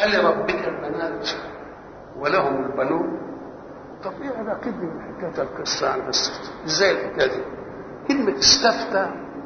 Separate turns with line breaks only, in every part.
ألربك البنات ولهم البنون طب ايه علاقتني بحكايه القصه يعني بس ازاي الحكايه دي؟ كلمه استفتى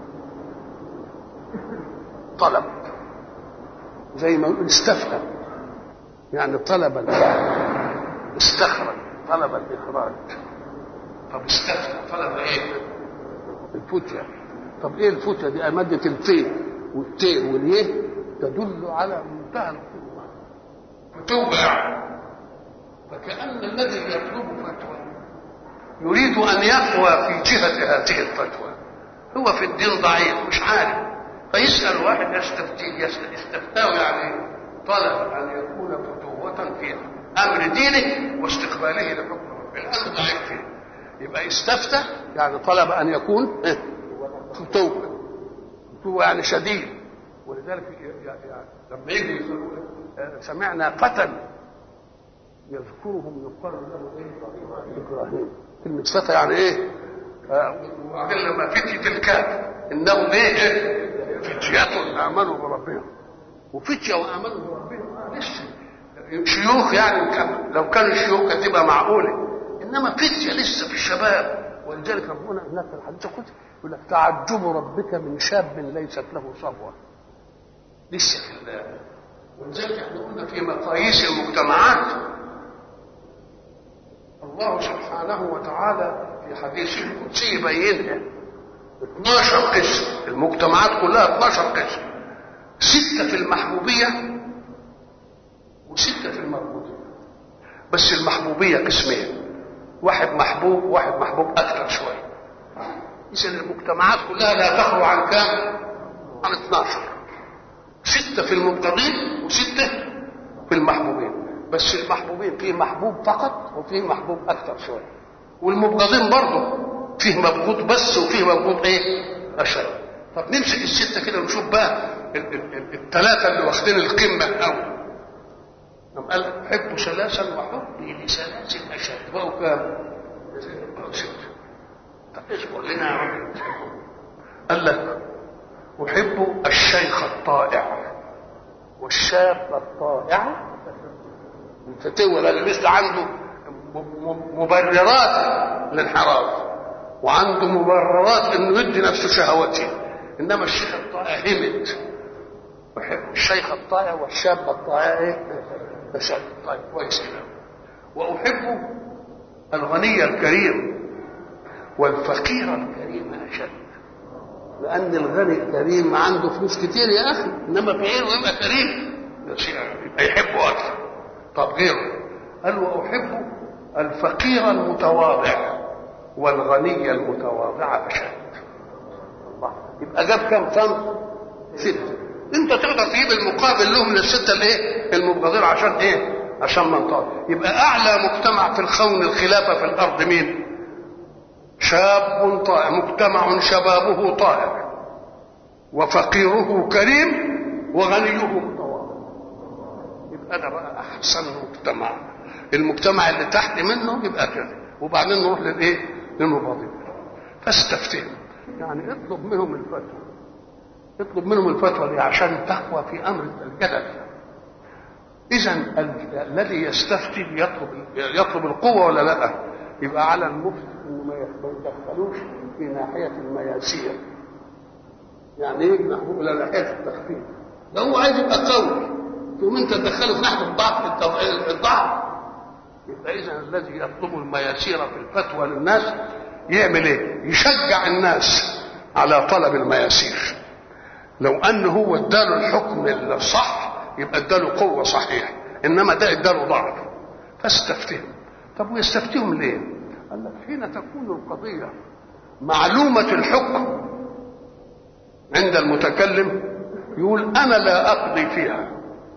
طلب زي ما يقول استفتى يعني طلب استخرج طلب الاخراج طب استفتى طلب ايه؟ الفتية طب ايه الفتية دي؟ مادة الفي والتي واليه تدل على منتهى القوة فتوقع فكأن الذي يطلب فتوى يريد أن يقوى في جهة هذه الفتوى هو في الدين ضعيف مش عارف فيسأل واحد يستفتيه يستفتاه يعني طلب أن يكون فتوة في أمر دينه واستقباله لحكم ربه الأمر ضعيف فيه يبقى استفتى يعني طلب أن يكون فتوة فتوة يعني شديد ولذلك يعني لما يجي سمعنا قتل يذكرهم يقال له ايه؟ ابراهيم كلمة فتى يعني ايه؟ وبعدين لما فتية الكهف انهم ايه؟ فتية امنوا بربهم وفتية وامنوا بربهم لسه شيوخ يعني كان لو كانوا شيوخ كانت تبقى معقولة انما فتية لسه في الشباب ولذلك ربنا هناك في الحديث القدسي يقول لك تعجب ربك من شاب ليست له صبوة لسه في الله ولذلك احنا قلنا في مقاييس المجتمعات الله سبحانه وتعالى في حديث القدسي يبينها 12 قسم المجتمعات كلها 12 قسم ستة في المحبوبية وستة في المربوطية بس المحبوبية قسمين واحد محبوب واحد محبوب أكثر شوية إذا المجتمعات كلها لا تخلو عن كام؟ عن 12 ستة في المبغضين وستة في المحبوبين بس المحبوبين فيه محبوب فقط وفيه محبوب اكثر شويه والمبغضين برضه فيه مبغوض بس وفيه مبغوض ايه اشد طب نمسك السته كده ونشوف بقى الثلاثه اللي واخدين القمه الاول قام قال حب ثلاثا وحبي لثلاث اشد بقوا كام؟ بقوا سته طب اصبر لنا يا رب قال لك احب الشيخ الطائع والشاب الطائع الفتوى اللي مثل عنده مبررات للانحراف وعنده مبررات انه يدي نفسه شهوته انما الشيخ الطائع همد الشيخ الطائع والشاب الطائع ايه؟ الشاب طيب كويس كده واحب الغني الكريم والفقير الكريم اشد لان الغني الكريم عنده فلوس كتير يا اخي انما فقير ويبقى كريم يبقى يحبه اكثر طب غيره قال واحب الفقير المتواضع والغني المتواضع اشد الله يبقى جاب كم صنف ستة انت تقدر تجيب المقابل لهم للستة الايه المبغضين عشان ايه عشان منطقة يبقى اعلى مجتمع في الخون الخلافة في الارض مين شاب طائع مجتمع شبابه طائع وفقيره كريم وغنيه متواضع يبقى ده بقى احسن مجتمع المجتمع اللي تحت منه يبقى كده وبعدين نروح للايه للمباضين فاستفتهم يعني اطلب منهم الفتوى اطلب منهم الفتوى دي عشان تقوى في امر الجدل اذا الذي يستفتي يطلب يطلب القوه ولا لا يبقى على المفتي انه ما يدخلوش في ناحيه المياسير يعني ايه محبوب الى ناحيه التخفيف ده هو عايز يبقى قوي تقوم انت تدخله في ناحيه الضعف الضعف يبقى اذا الذي يطلب المياسير في الفتوى للناس يعمل ايه يشجع الناس على طلب المياسير لو ان هو اداله الحكم الصح يبقى اداله قوه صحيح انما ده اداله ضعف فاستفتهم طب ويستفتهم ليه قال لك حين تكون القضيه معلومه الحكم عند المتكلم يقول انا لا اقضي فيها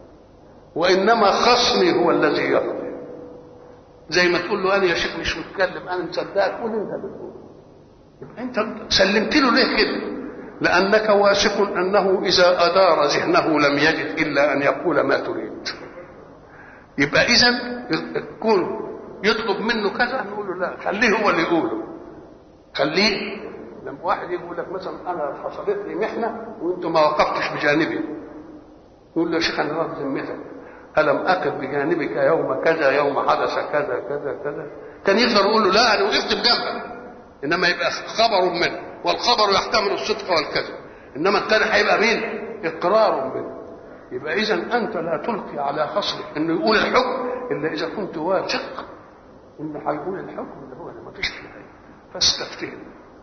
وانما خصمي هو الذي يقضي زي ما تقول له انا يا شيخ مش متكلم انا مصدقك قول انت بتقول يبقى انت سلمت له ليه كده لانك واثق انه اذا ادار ذهنه لم يجد الا ان يقول ما تريد يبقى اذا تكون يطلب منه كذا نقول له لا خليه هو اللي يقوله خليه لما واحد يقول لك مثلا انا حصلت لي محنه وانت ما وقفتش بجانبي يقول له يا شيخ انا راضي ذمتك الم اقف بجانبك يوم كذا يوم حدث كذا كذا كذا كان يقدر يقول له لا انا وقفت بجنبك انما يبقى خبر منه والخبر يحتمل الصدق والكذب انما الثاني هيبقى مين اقرار منه يبقى اذا انت لا تلقي على خصمك انه يقول الحكم الا اذا كنت واثق انه هيقول الحكم اللي هو ما فيش فيه فاستفتهم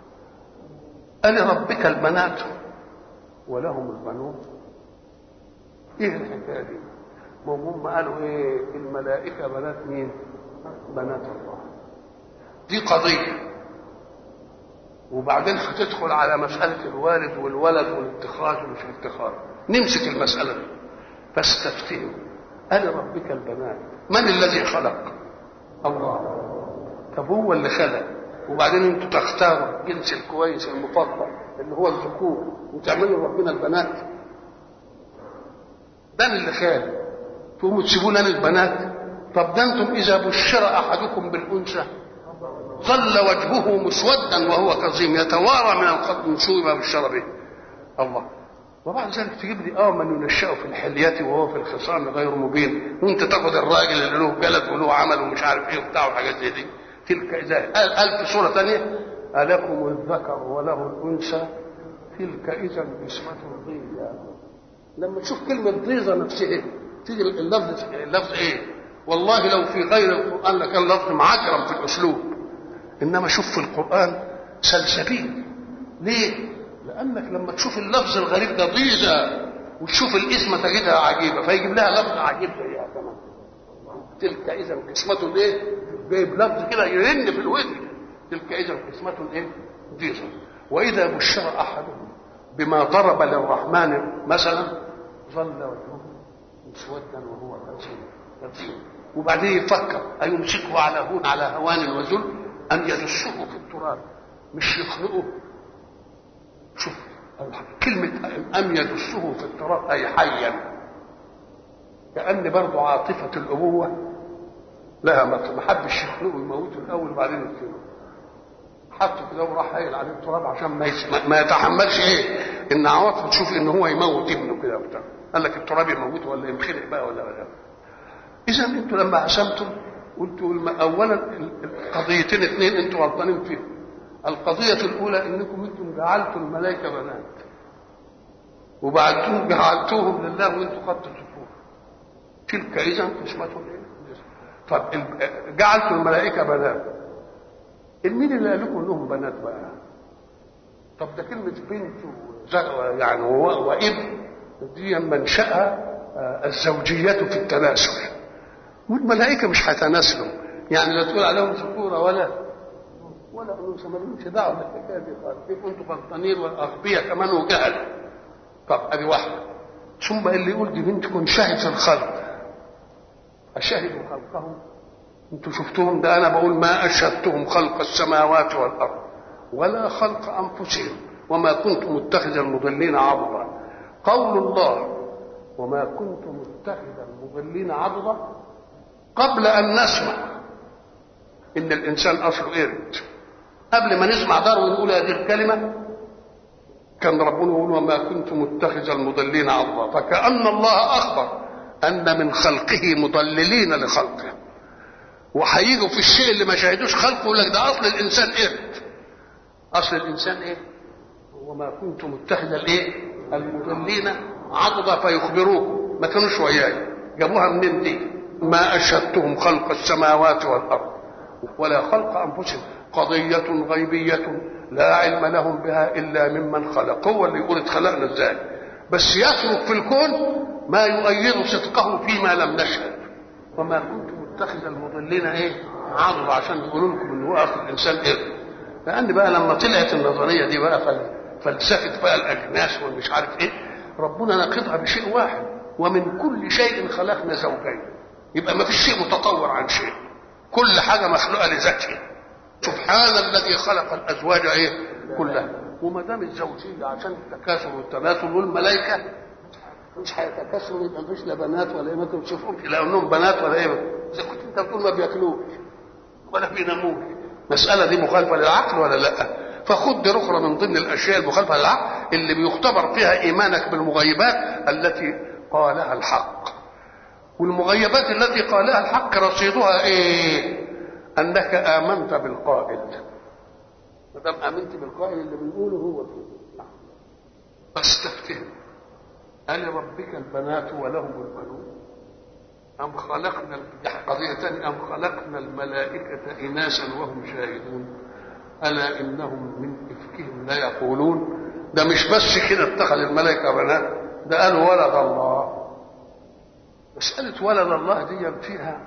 ألربك البنات ولهم البنون ايه الحكايه دي ما هم قالوا ايه الملائكه بنات مين بنات الله دي قضيه وبعدين هتدخل على مساله الوالد والولد والاتخاذ ومش الاتخاذ نمسك المساله دي فاستفتهم ألربك البنات من الذي خلق الله طب هو اللي خلق وبعدين انتوا تختاروا الجنس الكويس المفضل اللي هو الذكور وتعملوا ربنا البنات ده اللي خالق تقوموا تسيبوا لنا البنات طب ده انتم اذا بشر احدكم بالانثى ظل وجهه مسودا وهو كظيم يتوارى من القتل من سوء ما بشر به الله وبعد ذلك تجيب لي اه من ينشأ في الحليات وهو في الخصام غير مبين وانت تاخد الراجل اللي له جلد وله عمل ومش عارف ايه وبتاع وحاجات زي دي تلك اذا قال, قال في سوره ثانيه الكم الذكر وله الانثى تلك اذا قسمه ضيزى لما تشوف كلمه ضيزه نفسها تيجي اللفظ اللفظ ايه والله لو في غير القران لكان لفظ معجرا في الاسلوب انما شوف في القران سلسبيل ليه لانك لما تشوف اللفظ الغريب ده ضيزه وتشوف الاسم تجدها عجيبه فيجيب لها لفظ عجيب زيها كمان تلك اذا قسمه ايه جايب لفظ كده يرن في الودن تلك اذا قسمه ايه ضيزه واذا بشر احدهم بما ضرب للرحمن مثلا ظل وجهه مسودا وهو كظيم وبعدين يفكر أيمسكه على هون على هوان وذل أم يدسه في التراب مش يخنقه شوف كلمة أم يدسه في التراب أي حيا كأن برضه عاطفة الأبوة لها ما حبش يخنقه يموته الأول وبعدين يدفنه حطه كده وراح قايل عليه التراب عشان ما ما يتحملش ايه ان عواطفه تشوف ان هو يموت ابنه كده وبتاع قال لك التراب يموته ولا ينخنق بقى ولا ولا اذا انتوا لما قسمتم قلتوا اولا قضيتين اثنين انتوا غلطانين فيهم القضية الأولى إنكم أنتم جعلتوا الملائكة بنات وبعدتم جعلتوهم لله وأنتم قد تصفون تلك إذا قسمة إيه؟ طب جعلتوا الملائكة بنات مين اللي قال لكم إنهم بنات بقى؟ طب ده كلمة بنت يعني وابن دي منشأها الزوجية في التناسل والملائكة مش هيتناسلوا يعني لا تقول عليهم ذكورة ولا ولا انثى مالهمش دعوه بالحكايه دي خالص كيف انتم غلطانين واغبياء كمان وجهل طب ادي واحده ثم اللي يقول دي بنتكم شهد في الخلق اشهدوا خلقهم انتم شفتوهم ده انا بقول ما اشهدتهم خلق السماوات والارض ولا خلق انفسهم وما كنت متخذ المضلين عضدا قول الله وما كنت متخذ المضلين عضدا قبل ان نسمع ان الانسان اصله قرد قبل ما نسمع داروين يقول هذه الكلمة كان ربنا يقول وما كنت متخذ المضلين عضا فكأن الله أخبر أن من خلقه مضللين لخلقه وهيجوا في الشيء اللي ما شاهدوش خلقه يقول لك ده أصل الإنسان قرد أصل الإنسان إيه؟ وما كنت متخذ الإيه؟ المضلين عضدا فيخبروه ما كانوش وياي جابوها منين دي؟ ما أشهدتهم خلق السماوات والأرض ولا خلق أنفسهم قضية غيبية لا علم لهم بها إلا ممن خلق هو اللي يقول اتخلقنا ازاي بس يترك في الكون ما يؤيد صدقه فيما لم نشهد وما كنت متخذ المضلين ايه عضل عشان يقولوا لكم ان هو اصل الانسان ايه لان بقى لما طلعت النظريه دي بقى فل... فلسفه بقى الاجناس والمش عارف ايه ربنا ناقضها بشيء واحد ومن كل شيء خلقنا زوجين يبقى ما فيش شيء متطور عن شيء كل حاجه مخلوقه لذاتها سبحان الذي خلق الازواج ايه كلها وما دام الزوجيه عشان التكاثر والتناسل والملائكه مش هيتكاثروا يبقى مفيش لا بنات ولا ايه ما تشوفهمش لا انهم بنات ولا ايه اذا كنت انت بتقول ما بياكلوش ولا بيناموش المساله دي مخالفه للعقل ولا لا فخد دي اخرى من ضمن الاشياء المخالفه للعقل اللي بيختبر فيها ايمانك بالمغيبات التي قالها الحق والمغيبات التي قالها الحق رصيدها ايه انك امنت بالقائل ما دام امنت بالقائل اللي بنقوله هو كده فاستفتهم ألربك البنات ولهم البنون أم خلقنا قضية تانية أم خلقنا الملائكة إناسا وهم شاهدون ألا إنهم من إفكهم لا يقولون ده مش بس كده اتخذ الملائكة بنات ده قالوا ولد الله مسألة ولد الله دي فيها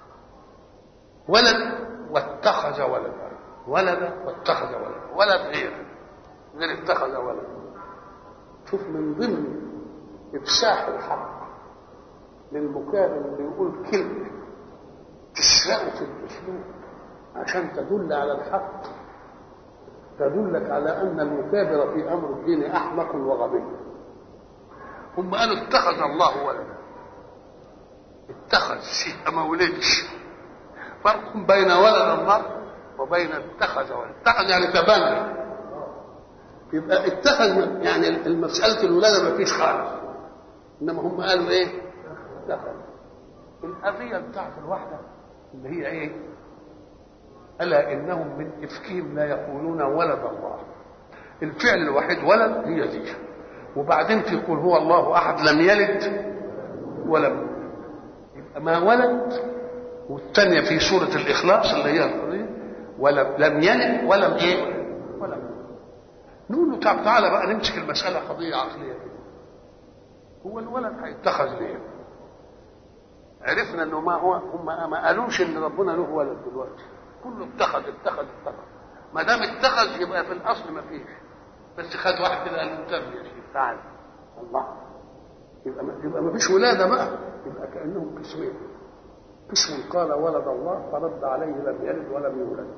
ولد واتخذ ولدا ولد واتخذ ولدا ولد غير غير اتخذ ولدا شوف من ضمن افساح الحق للمكابر اللي يقول كلمه تسرقه في الاسلوب عشان تدل على الحق تدلك على ان المكابر في امر الدين احمق وغبي هم قالوا اتخذ الله ولدا اتخذ شيء ما ولدش فرق بين ولد المرء وبين اتخذ ولد اتخذ يعني تبنى يبقى اتخذ يعني المسألة الولادة ما فيش خالص انما هم قالوا ايه اتخذ القضية بتاعت الواحدة اللي هي ايه ألا إنهم من إفكهم لا يقولون ولد الله الفعل الوحيد ولد هي دي وبعدين تقول هو الله أحد لم يلد ولم يبقى ما ولد والثانية في سورة الإخلاص اللي هي القضية ولم لم يلد ولم إيه ولم نقول له طب تعالى بقى نمسك المسألة قضية عقلية كده هو الولد هيتخذ ليه؟ عرفنا انه ما هو هم ما قالوش ان ربنا له ولد دلوقتي كله اتخذ اتخذ اتخذ ما دام اتخذ يبقى في الاصل ما فيش بس خد واحد كده قال له انتبه يا شيخ تعالى الله يبقى ما يبقى ما فيش ولاده بقى يبقى كانهم قسمين قسم قال ولد الله فرد عليه لم يلد ولم يولد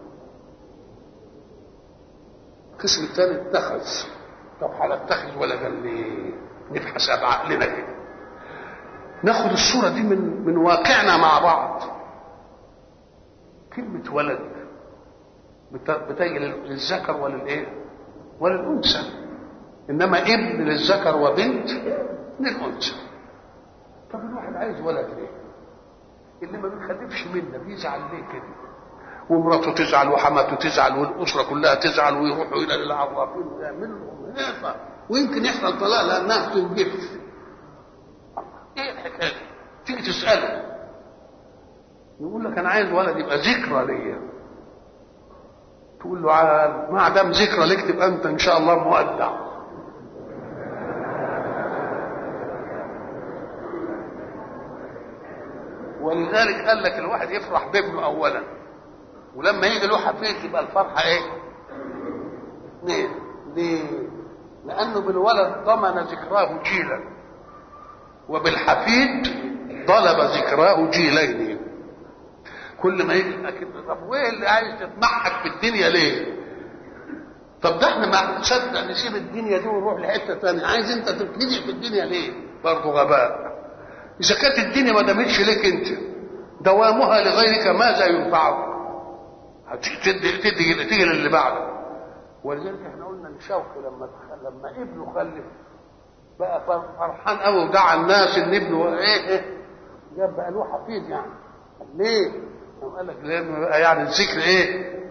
القسم الثاني اتخذ طب هنتخذ ولدا ليه؟ نبحث بعقلنا كده ناخد الصورة دي من من واقعنا مع بعض كلمة ولد بتجي للذكر وللايه؟ وللأنثى إنما ابن للذكر وبنت للأنثى طب الواحد عايز ولد ليه؟ اللي ما بيخلفش منا بيزعل ليه كده؟ ومراته تزعل وحماته تزعل والاسره كلها تزعل ويروحوا الى العرافين ويعملوا هيصه ويمكن يحصل طلاق لانها بتنجف ايه الحكايه تيجي تساله يقول لك انا عايز ولد يبقى ذكرى ليا تقول له عال ما دام ذكرى لك تبقى انت ان شاء الله مودع ولذلك قال لك الواحد يفرح بابنه اولا ولما يجي له حفيد يبقى الفرحه ايه؟ اثنين ليه؟ لانه بالولد ضمن ذكراه جيلا وبالحفيد طلب ذكراه جيلين كل ما يجي اكيد طب وايه اللي عايز تتمحك في الدنيا ليه؟ طب ده احنا ما نصدق نسيب الدنيا دي ونروح لحته ثانيه عايز انت تبتدي في الدنيا ليه؟ برضه غباء اذا كانت الدنيا ما دامتش لك انت دوامها لغيرك ماذا ينفعك؟ تدي تدي تيجي للي بعده ولذلك احنا قلنا ان شوقي لما لما ابنه خلف بقى فرحان قوي ودعا الناس ان ابنه ايه ايه جاب بقى له حفيد يعني ليه؟ قال لك لانه بقى يعني الذكر ايه؟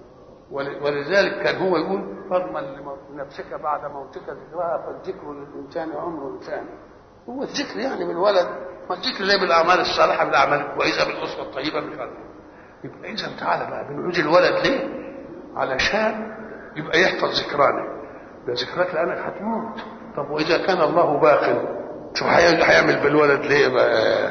ولذلك كان هو يقول فضلا لنفسك بعد موتك ذكرها فالذكر للانسان عمر انسان هو الذكر يعني بالولد ما الذكر ليه بالاعمال الصالحه بالاعمال الكويسه بالاسره الطيبه مش عارف يبقى اذا تعالى بقى بنعوز الولد ليه؟ علشان يبقى يحفظ ذكرانا ده ذكرك لانك هتموت طب واذا كان الله باق شوف هيعمل بالولد ليه بقى؟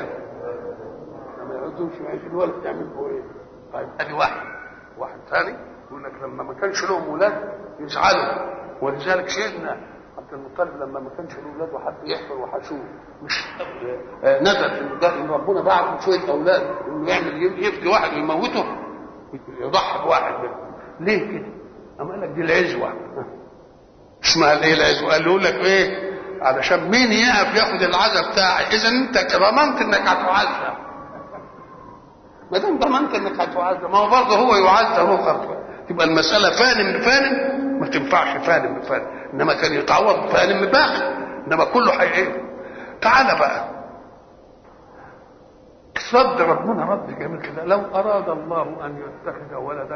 ما يعوزوش يعيش الولد يعمل به ايه؟ طيب ادي واحد واحد ثاني يقول لك لما ما كانش لهم اولاد يزعلوا ولذلك سيدنا عبد المطلب لما ما كانش له اولاد وحب يحفر وحشوه مش نزل ان ربنا بعت شويه اولاد انه يعمل يفدي واحد ويموته يضحي بواحد منهم ليه كده؟ اما قال لك دي العزوه اسمها الايه العزوه؟ قال له لك ايه؟ علشان مين يقف ياخد العزا بتاعي؟ اذا انت ضمنت انك هتعزى ما دام ضمنت انك هتعزى ما هو برضه هو يعزى هو خطوه تبقى المساله فان بفان ما تنفعش فان بفان انما كان يتعوض فان بباقي انما كله حي ايه؟ تعالى بقى رد ربنا رد جميل كده لو اراد الله ان يتخذ ولدا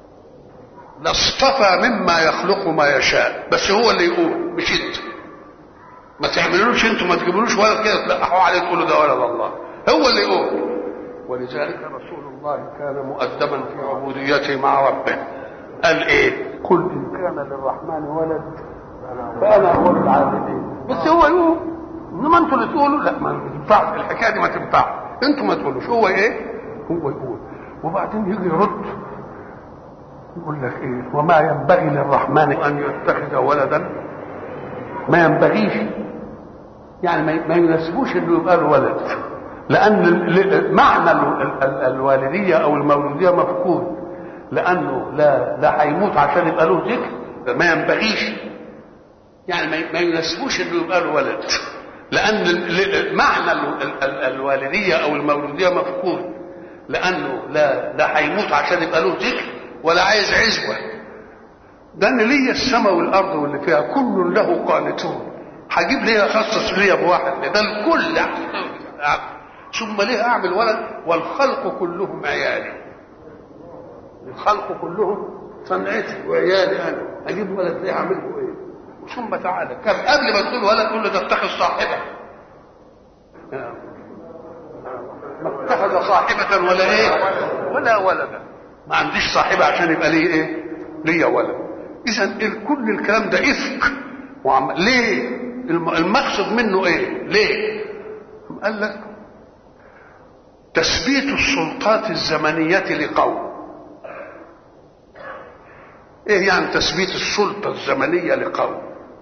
لاصطفى مما يخلق ما يشاء بس هو اللي يقول مش انت ما تعملوش انتوا ما تجيبولوش ولد كده تلقحوا عليه تقولوا ده ولد الله هو اللي يقول ولذلك رسول الله كان مؤدبا في عبوديته مع ربه قال ايه قل ان كان للرحمن ولد فانا اول العابدين بس هو يقول انما انتوا اللي تقولوا لا ما تنفعش الحكايه دي ما تنفعش انتوا ما تقولوش هو ايه هو يقول وبعدين يجي يرد يقول لك ايه وما ينبغي للرحمن ان يتخذ ولدا ما ينبغيش يعني ما يناسبوش انه يبقى له ولد لان معنى الوالديه او المولوديه مفقود لانه لا لا هيموت عشان يبقى له ذكر ما ينبغيش يعني ما يناسبوش انه يبقى له ولد لان معنى الوالديه او المولوديه مفقود لانه لا لا هيموت عشان يبقى له ذكر ولا عايز عزوه ده ان ليا السماء والارض واللي فيها كل له قانتون هجيب ليه اخصص ليا بواحد ده الكل ثم ليه اعمل ولد والخلق كلهم عيالي الخلق كلهم صنعتي وعيالي انا اجيب ولد ليه اعمل له ايه ثم تعالى كان قبل ما تقول ولد تقول له ده اتخذ صاحبه ما اتخذ صاحبة ولا ايه ولا ولدا ما عنديش صاحبة عشان يبقى ليه ايه ليا ولد اذا كل الكلام ده افك وعم... ليه المقصد منه ايه ليه قال لك تثبيت السلطات الزمنية لقوم ايه يعني تثبيت السلطة الزمنية لقوم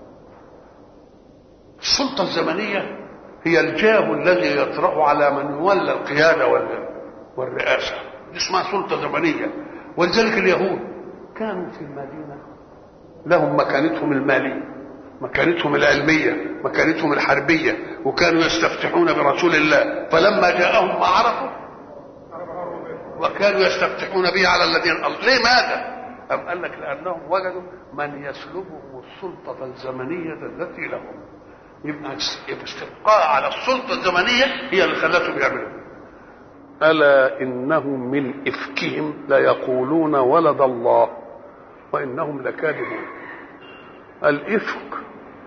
السلطة الزمنية هي الجاه الذي يطرأ على من يولى القيادة والرئاسة اسمها سلطة زمنية ولذلك اليهود كانوا في المدينة لهم مكانتهم المالية مكانتهم العلمية مكانتهم الحربية وكانوا يستفتحون برسول الله فلما جاءهم ما عرفوا وكانوا يستفتحون به على الذين ليه ماذا؟ أم قال لك لأنهم وجدوا من يسلبهم السلطة الزمنية التي لهم يبقى استبقاء على السلطة الزمنية هي اللي خلتهم يعملوا ألا إنهم من إفكهم ليقولون ولد الله وإنهم لكاذبون الإفك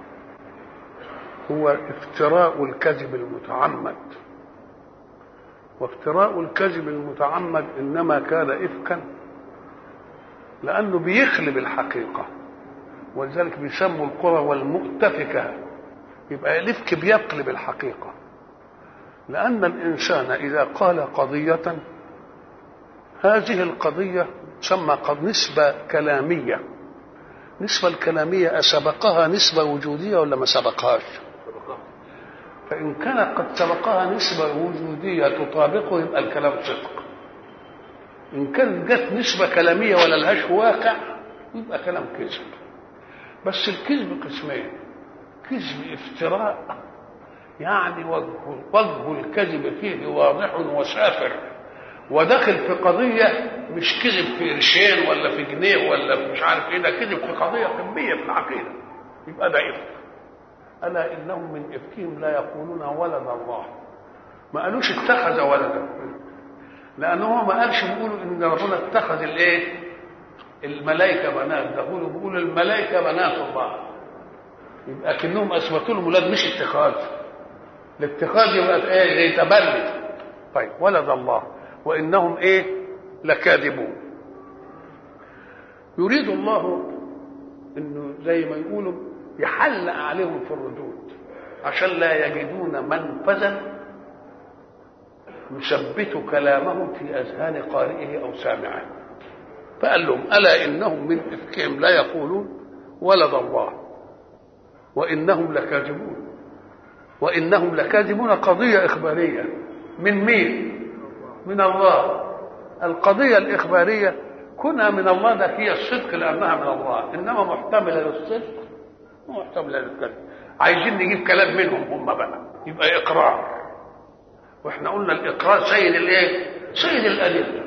هو افتراء الكذب المتعمد وافتراء الكذب المتعمد إنما كان إفكا لأنه بيخلب الحقيقة ولذلك بيسموا القرى والمؤتفكة يبقى الإفك بيقلب الحقيقة لأن الإنسان إذا قال قضية هذه القضية تسمى قد نسبة كلامية النسبة الكلامية أسبقها نسبة وجودية ولا ما سبقهاش فإن كان قد سبقها نسبة وجودية تطابقه يبقى الكلام صدق إن كان جت نسبة كلامية ولا لهاش واقع يبقى كلام كذب بس الكذب قسمين كذب افتراء يعني وجه, وجه الكذب فيه واضح وسافر وداخل في قضية مش كذب في قرشين ولا في جنيه ولا في مش عارف ايه ده كذب في قضية قمية في العقيدة يبقى ده إفك ألا إنهم من إفكهم لا يقولون ولد الله ما قالوش اتخذ ولدا لأن هو ما قالش بيقولوا إن ربنا اتخذ الإيه؟ الملائكة بنات ده بيقولوا بيقولوا الملائكة بنات الله يبقى كأنهم أثبتوا لهم ولاد مش اتخاذ الاتخاذ يبقى ايه زي تبلد طيب ولد الله وانهم ايه لكاذبون يريد الله انه زي ما يقولوا يحلق عليهم في الردود عشان لا يجدون منفذا يثبت كلامهم في اذهان قارئه او سامعه فقال لهم الا انهم من افكهم لا يقولون ولد الله وانهم لكاذبون وانهم لكاذبون قضيه اخباريه من مين من الله القضيه الاخباريه كونها من الله ده هي الصدق لانها من الله انما محتمله للصدق ومحتمله للكذب عايزين نجيب كلام منهم هم بقى يبقى اقرار واحنا قلنا الاقرار سيد الايه سيد الادله